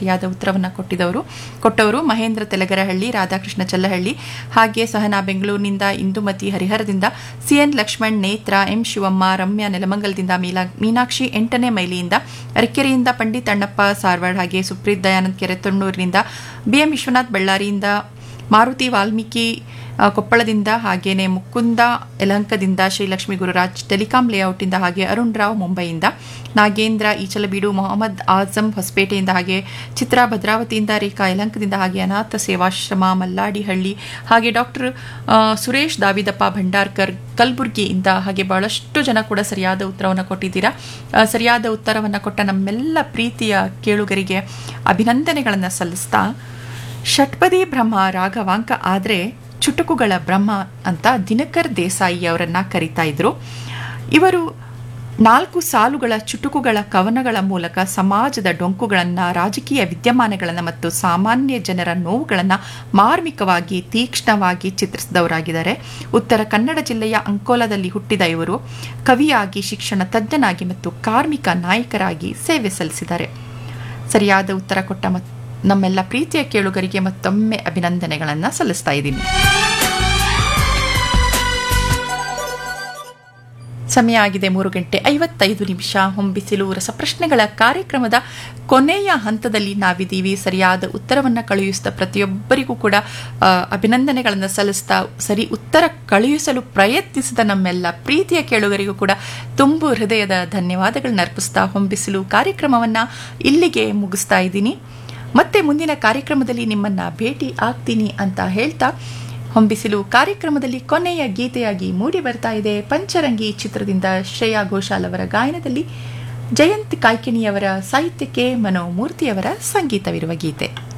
ಸರಿಯಾದ ಉತ್ತರವನ್ನು ಕೊಟ್ಟಿದ್ದವರು ಕೊಟ್ಟವರು ಮಹೇಂದ್ರ ತೆಲಗರಹಳ್ಳಿ ರಾಧಾಕೃಷ್ಣ ಚಲ್ಲಹಳ್ಳಿ ಹಾಗೆ ಸಹನಾ ಬೆಂಗಳೂರಿನಿಂದ ಇಂದುಮತಿ ಹರಿಹರದಿಂದ ಸಿಎನ್ ಲಕ್ಷ್ಮಣ್ ನೇತ್ರ ಎಂ ಶಿವಮ್ಮ ರಮ್ಯಾ ನೆಲಮಂಗಲದಿಂದ ಮೀಲಾ ಮೀನಾಕ್ಷಿ ಎಂಟನೇ ಮೈಲಿಯಿಂದ ಅರಕೆರೆಯಿಂದ ಪಂಡಿತ್ ಅಣ್ಣಪ್ಪ ಸಾರ್ವಾಡ್ ಹಾಗೆ ಸುಪ್ರೀತ್ ದಯಾನಂದ್ ಕೆರೆ ತೊಣ್ಣೂರಿನಿಂದ ಬಿಎಂ ವಿಶ್ವನಾಥ್ ಬಳ್ಳಾರಿಯಿಂದ ಮಾರುತಿ ವಾಲ್ಮೀಕಿ ಆ, ಕೊಪ್ಪಳದಿಂದ ಹಾಗೇನೆ ಮುಕುಂದ ಯಲಹಂಕದಿಂದ ಶ್ರೀಲಕ್ಷ್ಮಿ ಗುರುರಾಜ್ ಟೆಲಿಕಾಂ ಲೇಔಟ್ನಿಂದ ಹಾಗೆ ಅರುಣ್ ರಾವ್ ಮುಂಬೈಯಿಂದ ನಾಗೇಂದ್ರ ಈಚಲಬೀಡು ಮೊಹಮ್ಮದ್ ಆಜಂ ಹೊಸಪೇಟೆಯಿಂದ ಹಾಗೆ ಚಿತ್ರಾ ಭದ್ರಾವತಿಯಿಂದ ರೇಖಾ ಯಲಹಂಕದಿಂದ ಹಾಗೆ ಅನಾಥ ಸೇವಾಶ್ರಮ ಮಲ್ಲಾಡಿಹಳ್ಳಿ ಹಾಗೆ ಡಾಕ್ಟರ್ ಸುರೇಶ್ ದಾವಿದಪ್ಪ ಭಂಡಾರ್ಕರ್ ಕಲಬುರ್ಗಿಯಿಂದ ಹಾಗೆ ಬಹಳಷ್ಟು ಜನ ಕೂಡ ಸರಿಯಾದ ಉತ್ತರವನ್ನು ಕೊಟ್ಟಿದ್ದೀರಾ ಆ, ಸರಿಯಾದ ಉತ್ತರವನ್ನು ಕೊಟ್ಟ ನಮ್ಮೆಲ್ಲ ಪ್ರೀತಿಯ ಕೇಳುಗರಿಗೆ ಅಭಿನಂದನೆಗಳನ್ನು ಸಲ್ಲಿಸ್ತಾ ಷಟ್ಪದಿ ಬ್ರಹ್ಮ ರಾಘವಾಂಕ ಆದರೆ ಚುಟುಕುಗಳ ಬ್ರಹ್ಮ ಅಂತ ದಿನಕರ್ ದೇಸಾಯಿ ಅವರನ್ನ ಕರಿತಾ ಇದ್ರು ಇವರು ನಾಲ್ಕು ಸಾಲುಗಳ ಚುಟುಕುಗಳ ಕವನಗಳ ಮೂಲಕ ಸಮಾಜದ ಡೊಂಕುಗಳನ್ನು ರಾಜಕೀಯ ವಿದ್ಯಮಾನಗಳನ್ನು ಮತ್ತು ಸಾಮಾನ್ಯ ಜನರ ನೋವುಗಳನ್ನು ಮಾರ್ಮಿಕವಾಗಿ ತೀಕ್ಷ್ಣವಾಗಿ ಚಿತ್ರಿಸಿದವರಾಗಿದ್ದಾರೆ ಉತ್ತರ ಕನ್ನಡ ಜಿಲ್ಲೆಯ ಅಂಕೋಲಾದಲ್ಲಿ ಹುಟ್ಟಿದ ಇವರು ಕವಿಯಾಗಿ ಶಿಕ್ಷಣ ತಜ್ಞನಾಗಿ ಮತ್ತು ಕಾರ್ಮಿಕ ನಾಯಕರಾಗಿ ಸೇವೆ ಸಲ್ಲಿಸಿದ್ದಾರೆ ಸರಿಯಾದ ಉತ್ತರ ಕೊಟ್ಟ ಮತ್ ನಮ್ಮೆಲ್ಲ ಪ್ರೀತಿಯ ಕೇಳುಗರಿಗೆ ಮತ್ತೊಮ್ಮೆ ಅಭಿನಂದನೆಗಳನ್ನು ಸಲ್ಲಿಸ್ತಾ ಇದ್ದೀನಿ ಸಮಯ ಆಗಿದೆ ಮೂರು ಗಂಟೆ ಐವತ್ತೈದು ನಿಮಿಷ ಹೊಂಬಿಸಿಲು ರಸಪ್ರಶ್ನೆಗಳ ಕಾರ್ಯಕ್ರಮದ ಕೊನೆಯ ಹಂತದಲ್ಲಿ ನಾವಿದ್ದೀವಿ ಸರಿಯಾದ ಉತ್ತರವನ್ನು ಕಳುಹಿಸಿದ ಪ್ರತಿಯೊಬ್ಬರಿಗೂ ಕೂಡ ಆ, ಅಭಿನಂದನೆಗಳನ್ನು ಸಲ್ಲಿಸ್ತಾ ಸರಿ ಉತ್ತರ ಕಳುಹಿಸಲು ಪ್ರಯತ್ನಿಸಿದ ನಮ್ಮೆಲ್ಲ ಪ್ರೀತಿಯ ಕೇಳುಗರಿಗೂ ಕೂಡ ತುಂಬು ಹೃದಯದ ಧನ್ಯವಾದಗಳನ್ನ ಅರ್ಪಿಸ್ತಾ ಹೊಂಬಿಸಿಲು ಕಾರ್ಯಕ್ರಮವನ್ನು ಇಲ್ಲಿಗೆ ಮುಗಿಸ್ತಾ ಇದ್ದೀನಿ ಮತ್ತೆ ಮುಂದಿನ ಕಾರ್ಯಕ್ರಮದಲ್ಲಿ ನಿಮ್ಮನ್ನ ಭೇಟಿ ಆಗ್ತೀನಿ ಅಂತ ಹೇಳ್ತಾ ಹೊಂಬಿಸಿಲು ಕಾರ್ಯಕ್ರಮದಲ್ಲಿ ಕೊನೆಯ ಗೀತೆಯಾಗಿ ಮೂಡಿ ಬರ್ತಾ ಇದೆ ಪಂಚರಂಗಿ ಚಿತ್ರದಿಂದ ಶ್ರೇಯಾ ಘೋಷಾಲ್ ಅವರ ಗಾಯನದಲ್ಲಿ ಜಯಂತ್ ಕಾಯ್ಕಿಣಿಯವರ ಸಾಹಿತ್ಯಕ್ಕೆ ಮನೋಮೂರ್ತಿಯವರ ಸಂಗೀತವಿರುವ ಗೀತೆ